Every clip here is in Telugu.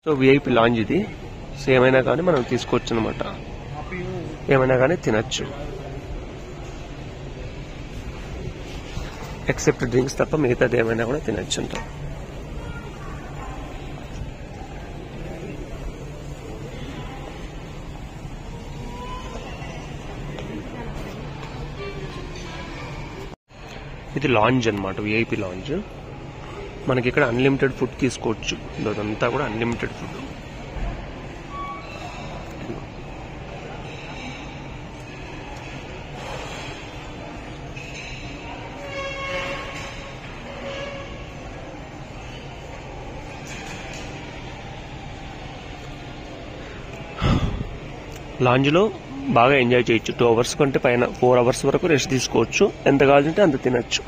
సో విఐపి లాంజ్ ఇది సో ఏమైనా కానీ మనం తీసుకోవచ్చు అనమాట ఏమైనా కానీ తినచ్చు ఎక్సెప్ట్ డ్రింక్స్ తప్ప మిగతాది ఏమైనా కూడా తినచ్చు అంట ఇది లాంజ్ అన్నమాట విఐపి లాంజ్ మనకి ఇక్కడ అన్లిమిటెడ్ ఫుడ్ తీసుకోవచ్చు అదంతా కూడా అన్లిమిటెడ్ ఫుడ్ లాంజ్లో బాగా ఎంజాయ్ చేయొచ్చు టూ అవర్స్ కంటే పైన ఫోర్ అవర్స్ వరకు రెస్ట్ తీసుకోవచ్చు ఎంత కావాలంటే అంత తినచ్చు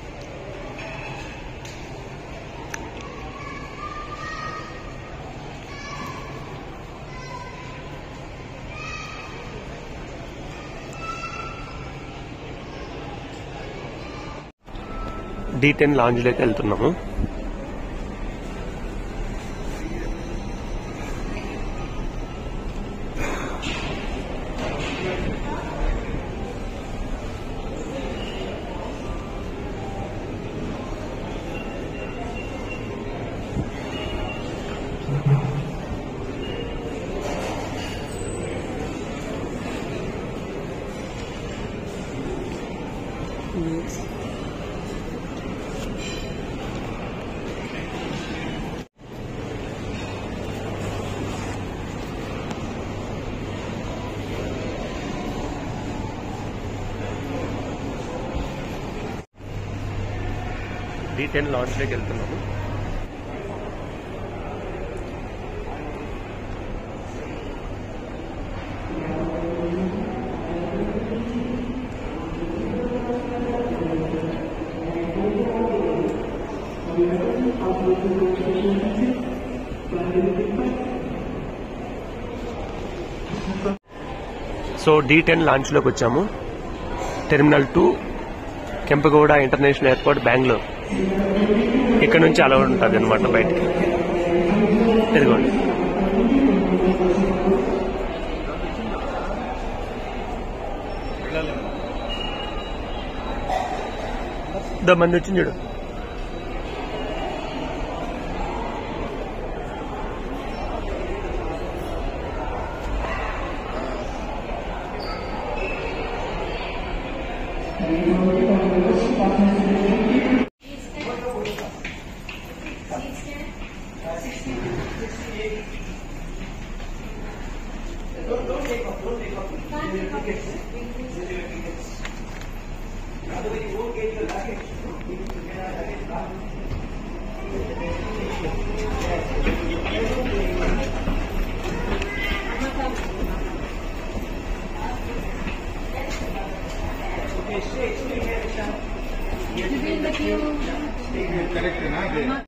డి టెన్ లాంజ్లోకి వెళ్తున్నాము డి టెన్ లాంచ్లోకి వెళ్తున్నాము సో డి టెన్ లాంచ్లోకి వచ్చాము terminal two Kempegowda international airport Bengaluru ఇక్కడ నుంచి అలా ఉంటుంది అనమాట బయటికి ఇదిగోండి దా మంది వచ్చింది చూడు కరెక్ట్